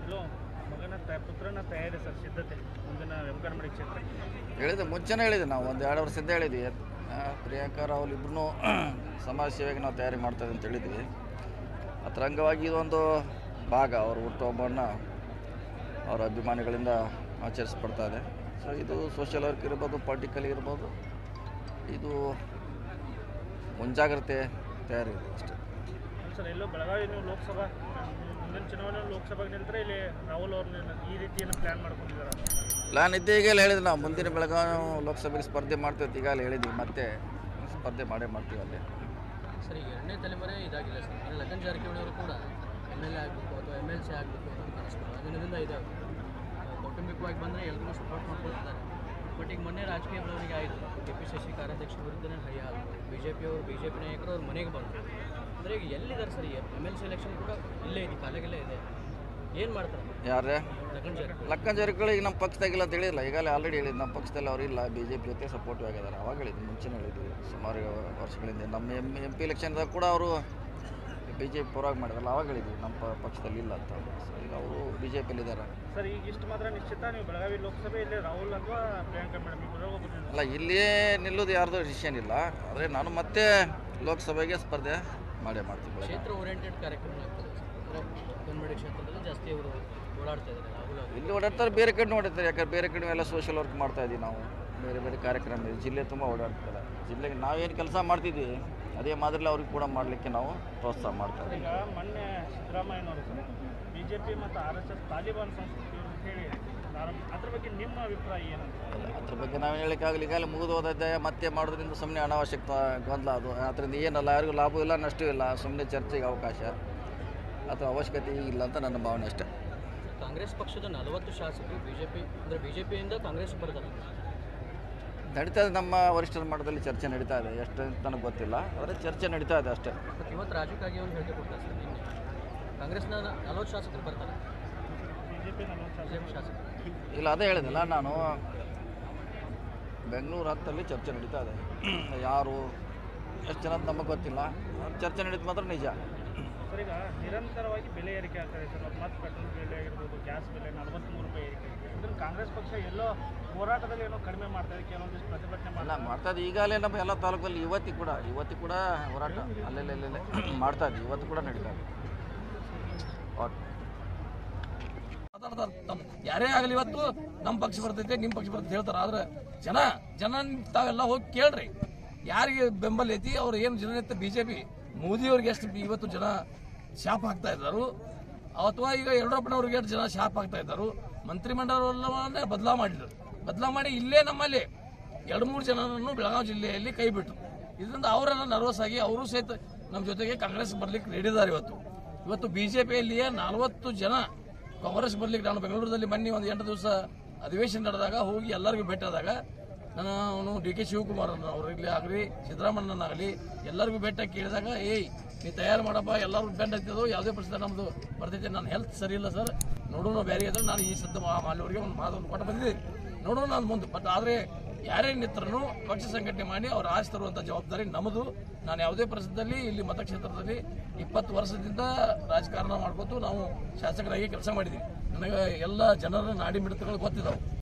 Hello ಮಗನ ತ- ಪುತ್ರನ ತಯಾರಿ ಸರ್ ಸಿದ್ಧತೆ ಮುಂದಿನ ವೆಂಕಟಮಡಿ ಕ್ಷೇತ್ರ ಹೇಳಿದೆ ಮುಂಚೆನೇ ಹೇಳಿದೆ ನಾವು ಒಂದು ಎರಡು ವರ್ಷದಿಂದ ಹೇಳಿದ್ವಿ ಆ, ಪ್ರಿಯಾಂಕಾ ರಾಹುಲ್ ಇಬ್ಬರೂ ಸಮಾಜ ಸೇವೆಗೆ ನಾವು ತಯಾರಿ ಮಾಡ್ತಾಯಿದ್ವಿ ಅಂತ ಹೇಳಿದ್ವಿ ಅದರ ಅಂಗವಾಗಿ ಇದೊಂದು ಭಾಗ ಅವ್ರ ಹುಟ್ಟುಹಬ್ಬವನ್ನು ಅವರ ಅಭಿಮಾನಿಗಳಿಂದ ಆಚರಿಸ್ಪಡ್ತಾ ಇದೆ ಸೊ ಇದು ಸೋಷಿಯಲ್ ವರ್ಕ್ ಇರ್ಬೋದು ಪೊಲಿಟಿಕಲ್ ಇರ್ಬೋದು ಇದು ಮುಂಜಾಗ್ರತೆ ತಯಾರಿ ಇದೆ ಅಷ್ಟೇ ಸರ್ ಎಲ್ಲೋ ಬೆಳಗಾವಿ ನೀವು ಲೋಕಸಭಾ ಮುಂದಿನ ಚುನಾವಣೆ ಲೋಕಸಭೆಗೆ ನಿಂತರೆ ಇಲ್ಲಿ ರಾಹುಲ್ ಅವ್ರನ್ನ ಈ ರೀತಿಯನ್ನು ಪ್ಲ್ಯಾನ್ ಮಾಡ್ಕೊಂಡಿದ್ದಾರೆ ಪ್ಲಾನ್ ಇದ್ದೇ ಈಗಲೇ ಹೇಳಿದ್ವಿ ನಾವು ಮುಂದಿನ ಬೆಳಗಾವಿ ಲೋಕಸಭೆಗೆ ಸ್ಪರ್ಧೆ ಮಾಡ್ತೀವಿ ಈಗಾಗಲೇ ಹೇಳಿದ್ವಿ ಮತ್ತೆ ಸ್ಪರ್ಧೆ ಮಾಡೇ ಮಾಡ್ತೀವಿ ಅಲ್ಲಿ ಸರ್ ಈಗ ಎರಡನೇ ತಲೆಮಾರೇ ಇದಾಗಿಲ್ಲ ಸರ್ ಅಂದರೆ ಲಗನ್ ಜಾರಕಿಹೊಳಿ ಅವರು ಕೂಡ ಎಮ್ ಎಲ್ ಎ ಆಗಬೇಕು ಅಥವಾ ಎಮ್ ಎಲ್ ಸಿ ಆಗಬೇಕು ಅನ್ನೋ ಕನಸುಗಳು ಅದರಿಂದ ಇದಾವೆ ಆ, ಕೌಟುಂಬಿಕವಾಗಿ ಬಂದರೆ ಎಲ್ಲರಿಗೂ ಸಪೋರ್ಟ್ ಮಾಡ್ಕೊಳ್ತಾರೆ ಬಟ್ ಈಗ ಮೊನ್ನೆ ರಾಜಕೀಯ ಬೆಳವಣಿಗೆ ಆಯಿತು ಕೆ ಪಿ ಸಿ ಸಿ ಕಾರ್ಯಾಧ್ಯಕ್ಷ ವಿರುದ್ಧನೇ ಹರಿಯ ಆಯಿತು ಬಿ ಜೆ ಪಿಯವರು ಬಿ ಜೆ ಪಿ ನಾಯಕರು ಅವ್ರ ಮನೆಗೆ ಬಂದರು ಅಂದರೆ ಈಗ ಎಲ್ಲಿದ್ದಾರೆ sir M L C election ಕೂಡ ಇಲ್ಲೇ ಇದೆ ಕಾಲೇಜಲ್ಲೇ ಇದೆ ಏನು ಮಾಡ್ತಾರೆ ಯಾರೇ ಲಗನ್ ಜಾರಕಿಹೊಳಿ ಲಕ್ಕನ್ ಜಾರಕಿಹೊಳಿ ಈಗ ನಮ್ಮ ಪಕ್ಷದಾಗಿಲ್ಲ ಅಂತ ಹೇಳಿಲ್ಲ ಈಗಲೇ ಆಲ್ರೆಡಿ ಹೇಳಿದ್ದು ನಮ್ಮ ಪಕ್ಷದಲ್ಲಿ ಅವರು ಇಲ್ಲ ಬಿ ಜೆ ಪಿ ಜೊತೆ ಸಪೋರ್ಟಿವ್ ಆಗಿದ್ದಾರೆ ಅವಾಗ ಹೇಳಿದ್ದು ಮುಂಚೆನೇ ಹೇಳಿದ್ವಿ ಸುಮಾರು ವರ್ಷಗಳಿಂದ ನಮ್ಮ ಎಮ್ ಎಮ್ ಪಿ ಎಲೆಕ್ಷನ್ದಾಗ ಕೂಡ ಅವರು ಬಿ ಜೆ ಪಿ ಪರವಾಗಿ ಮಾಡಿದ್ರಲ್ಲ ಅವಾಗ ಹೇಳಿದ್ವಿ ನಮ್ಮ ಪ- ಪಕ್ಷದಲ್ಲಿ ಇಲ್ಲ ಅಂತ ಸೊ ಈಗ ಅವರು ಬಿ ಜೆ ಪಿಯಲ್ಲಿದ್ದಾರೆ ಸರ್ ಈಗ ಇಷ್ಟು ಮಾತ್ರ ನಿಶ್ಚಿತ ನೀವು ಬೆಳಗಾವಿ ಲೋಕಸಭೆ ಇಲ್ಲಿ ರಾಹುಲ್ ಅಥವಾ ಪ್ರಿಯಾಂಕಾ ಮೇಡಮ್ ಇಬ್ಬರು ಒಬ್ಬರು ಅಲ್ಲ ಇಲ್ಲಿಯೇ ನಿಲ್ಲೋದು ಯಾರ್ದು ಡಿಸಿಷನ್ ಇಲ್ಲ ಆದರೆ ನಾನು ಮತ್ತೆ ಲೋಕಸಭೆಗೆ ಸ್ಪರ್ಧೆ ಮಾಡೇ ಮಾಡ್ತೀನಿ ಬೆಳಗ್ಗೆ. ಕ್ಷೇತ್ರ ಓರಿಯೆಂಟೆಡ್ ಕಾರ್ಯಕ್ರಮಗಳಾಗ್ತದೆ ಅಂದರೆ ಕನ್ನಡ ಕ್ಷೇತ್ರದಲ್ಲಿ ಜಾಸ್ತಿ ಅವರು ಓಡಾಡ್ತಾ ಇದ್ದಾರೆ ರಾಹುಲ್ ಅವರು ಇಲ್ಲಿ ಓಡಾಡ್ತಾರೆ ಬೇರೆ ಕಡೆ ಓಡಾಡ್ತಾರೆ ಯಾಕಂದ್ರೆ ಬೇರೆ ಕಡೆ ಎಲ್ಲ ಸೋಷಿಯಲ್ ವರ್ಕ್ ಮಾಡ್ತಾ ಇದ್ದೀವಿ ನಾವು ಬೇರೆ ಬೇರೆ ಕಾರ್ಯಕ್ರಮ ಇದೆ ಜಿಲ್ಲೆ ತುಂಬ ಓಡಾಡ್ತಾರೆ ಜಿಲ್ಲೆಗೆ ನಾವೇನು ಕೆಲಸ ಮಾಡ್ತಿದ್ದೀವಿ ಅದೇ ಮಾದರಿಲಿ ಅವ್ರಿಗೆ ಕೂಡ ಮಾಡಲಿಕ್ಕೆ ನಾವು ಪ್ರೋತ್ಸಾಹ ಮಾಡ್ತಾ ಇದ್ದೀವಿ ಈಗ ಮೊನ್ನೆ ಸಿದ್ದರಾಮಯ್ಯನವರು ಸರ್ ಬಿ ಜೆ ಪಿ ಮತ್ತು ಆರ್ ಎಸ್ ಎಸ್ ತಾಲಿಬಾನ್ ಸಂಸ್ಕೃತಿ ಅಂತ ಹೇಳಿ ಪ್ರಾರಂಭ ಅದ್ರ ಬಗ್ಗೆ ನಿಮ್ಮ ಅಭಿಪ್ರಾಯ ಏನಂತ ಅಲ್ಲ, ಅದ್ರ ಬಗ್ಗೆ ನಾವು ಹೇಳೋಕ್ಕಾಗಲಿ ಈಗಾಗಲೇ ಮುಗಿದು ಹೋದದ್ದೇ ಮತ್ತೆ ಮಾಡೋದ್ರಿಂದ ಸುಮ್ಮನೆ ಅನಾವಶ್ಯಕ ಗೊಂದಲ ಅದು ಅದರಿಂದ ಏನಲ್ಲ ಯಾರಿಗೂ ಲಾಭ ಇಲ್ಲ ನಷ್ಟ ಇಲ್ಲ ಸುಮ್ಮನೆ ಚರ್ಚೆಗೆ ಅವಕಾಶ ಅಥವಾ ಅವಶ್ಯಕತೆ ಇಲ್ಲ ಅಂತ ನನ್ನ ಭಾವನೆ ಅಷ್ಟೇ ಕಾಂಗ್ರೆಸ್ ಪಕ್ಷದ ನಲವತ್ತು ಶಾಸಕರು ಬಿಜೆಪಿ ಅಂದರೆ ಬಿಜೆಪಿಯಿಂದ ಕಾಂಗ್ರೆಸ್ ಬರ್ತಾರೆ ನಡೀತಾ ಇದೆ ನಮ್ಮ ವರಿಷ್ಠರ ಮಟ್ಟದಲ್ಲಿ ಚರ್ಚೆ ನಡೀತಾ ಇದೆ ಎಷ್ಟು ಅಂತ ನನಗೆ ಗೊತ್ತಿಲ್ಲ ಆದರೆ ಚರ್ಚೆ ನಡೀತಾ ಇದೆ ಅಷ್ಟೇ ಬಟ್ ಇವತ್ತು ರಾಜೀವ್ ಕಾಗೆ ಒಂದು ಹೇಳಿಕೆ ಕೊಡ್ತಾರೆ ಸರ್ ನಿನ್ನೆ ಕಾಂಗ್ರೆಸ್ನ ನಲವತ್ತು ಶಾಸಕರು ಬರ್ತಾರೆ ಬಿ ಜೆ ಪಿ ನಲವತ್ತು ಬಿಜೆಪಿ ಶಾಸಕರು ಇಲ್ಲ ಅದೇ ಹೇಳಿದಿಲ್ಲ ನಾನು ಬೆಂಗಳೂರು ಹತ್ತಲ್ಲಿ ಚರ್ಚೆ ನಡೀತಾ ಇದೆ ಯಾರು ಎಷ್ಟು ಜನ ಅಂತ ನಮಗೆ ಗೊತ್ತಿಲ್ಲ ಚರ್ಚೆ ನಡೀತು ಮಾತ್ರ ನಿಜ ಸರ್ ಈಗ ನಿರಂತರವಾಗಿ ಬೆಲೆ ಏರಿಕೆ ಆಗ್ತದೆ ಸರ್ ಮತ್ತು ಪೆಟ್ರೋಲ್ ಬೆಲೆ ಆಗಿರ್ಬೋದು ಗ್ಯಾಸ್ ಬೆಲೆ ನಲವತ್ತ್ಮೂರು ರೂಪಾಯಿ ಏರಿಕೆ ಇದನ್ನು ಕಾಂಗ್ರೆಸ್ ಪಕ್ಷ ಎಲ್ಲೋ ಹೋರಾಟದಲ್ಲಿ ಏನೋ ಕಡಿಮೆ ಮಾಡ್ತಾ ಇದೆ ಕೆಲವೊಂದಿಷ್ಟು ಪ್ರತಿಭಟನೆ ಅಲ್ಲ ಮಾಡ್ತಾ ಮಾಡ್ತಾ ಇದ್ದೀವಿ ಈಗಾಗಲೇ ನಮ್ಮ ಎಲ್ಲ ತಾಲೂಕಲ್ಲಿ ಇವತ್ತಿ ಕೂಡ ಇವತ್ತಿ ಕೂಡ ಹೋರಾಟ ಅಲ್ಲೆಲ್ಲ ಅಲ್ಲೆಲ್ಲ ಮಾಡ್ತಾ ಇದ್ದೀವಿ ಇವತ್ತು ಕೂಡ ನಡೀತಾ ಇದೆ ಓಕೆ ಮಾತಾಡ್ತಾರೆ ತಮ್ಮ ಯಾರೇ ಆಗಲಿ ಇವತ್ತು ನಮ್ಮ ಪಕ್ಷ ಬರ್ತೈತೆ ನಿಮ್ಮ ಪಕ್ಷ ಬರ್ತೈತೆ ಹೇಳ್ತಾರೆ ಆದ್ರೆ ಜನ ಜನ ತಾವೆಲ್ಲ ಹೋಗಿ ಕೇಳ್ರಿ ಯಾರಿಗೆ ಬೆಂಬಲ ಐತಿ ಅವ್ರು ಏನು ಜನ ಐತೆ ಬಿ ಜೆ ಪಿ ಮೋದಿಯವ್ರಿಗೆ ಎಷ್ಟು ಇವತ್ತು ಜನ ಶಾಪ್ ಹಾಕ್ತಾ ಇದ್ದಾರೆ ಅಥವಾ ಈಗ ಯಡಿಯೂರಪ್ಪನವ್ರಿಗೆ ಎಷ್ಟು ಜನ ಶಾಪ್ ಹಾಕ್ತಾ ಇದ್ದಾರೆ ಮಂತ್ರಿಮಂಡಲವನ್ನೇ ಬದಲಾವಣೆ ಮಾಡಿದ್ರು ಬದಲಾವಣೆ ಮಾಡಿ ಇಲ್ಲೇ ನಮ್ಮಲ್ಲಿ ಎರಡು ಮೂರು ಜನರನ್ನು ಬೆಳಗಾವಿ ಜಿಲ್ಲೆಯಲ್ಲಿ ಕೈ ಬಿಟ್ಟರು ಇದರಿಂದ ಅವರೆಲ್ಲ ನರ್ವಸ್ ಆಗಿ ಅವರು ಸಹಿತ ನಮ್ಮ ಜೊತೆಗೆ ಕಾಂಗ್ರೆಸ್ ಬರ್ಲಿಕ್ಕೆ ರೆಡಿ ಇದ್ದಾರೆ ಇವತ್ತು ಇವತ್ತು ಬಿಜೆಪಿಯಲ್ಲಿಯೇ ನಲವತ್ತು ಜನ ಕಾಂಗ್ರೆಸ್ ಬರ್ಲಿಕ್ಕೆ ನಾನು ಬೆಂಗಳೂರಲ್ಲಿ ಮೊನ್ನೆ ಒಂದು ಎಂಟು ದಿವಸ ಅಧಿವೇಶನ ನಡೆದಾಗ ಹೋಗಿ ಎಲ್ಲರಿಗೂ ಭೇಟಿಯಾದಾಗ ನಾನು ಅವನು ಡಿ ಕೆ ಶಿವಕುಮಾರ್ ಅವ್ರಿಗೆ ಆಗಲಿ ಸಿದ್ದರಾಮಣ್ಣನಾಗಲಿ ಎಲ್ಲರಿಗೂ ಭೇಟಿ ಕೇಳಿದಾಗ ಏಯ್ ನೀ ತಯಾರು ಮಾಡಪ್ಪ ಎಲ್ಲರೂ ಬೆಂಡ್ ಹತ್ತಿದ್ದು ಯಾವುದೇ ಪರಿಸ್ಥಿತಿ ನಮ್ಮದು ಬರ್ತೈತೆ ನನ್ನ ಹೆಲ್ತ್ ಸರಿ ಇಲ್ಲ ಸರ್ ನೋಡೋಣ ಬೇರೆ ಇದ್ರೆ ನಾನು ಈ ಸದ್ದ ಮಾಲಿಯವರಿಗೆ ಒಂದು ಮಾತು ಕೊಟ್ಟು ಬಂದಿದ್ದೀನಿ ನೋಡೋಣ ನಾನು ಮುಂದೆ ಬಟ್ ಆದರೆ ಯಾರೇ ನಿತ್ರನು ಪಕ್ಷ ಸಂಘಟನೆ ಮಾಡಿ ಅವ್ರ ಆಸ್ತಿ ತರುವಂಥ ಜವಾಬ್ದಾರಿ ನಮ್ಮದು ನಾನು ಯಾವುದೇ ಪರಿಸ್ಥಿತಿಯಲ್ಲಿ ಇಲ್ಲಿ ಮತಕ್ಷೇತ್ರದಲ್ಲಿ ಇಪ್ಪತ್ತು ವರ್ಷದಿಂದ ರಾಜಕಾರಣ ಮಾಡ್ಕೊತು ನಾವು ಶಾಸಕರಾಗಿ ಕೆಲಸ ಮಾಡಿದ್ದೀವಿ ನನಗೆ ಎಲ್ಲ ಜನರ ನಾಡಿ ಮಿಡಿತಗಳು ಗೊತ್ತಿದ್ದಾವೆ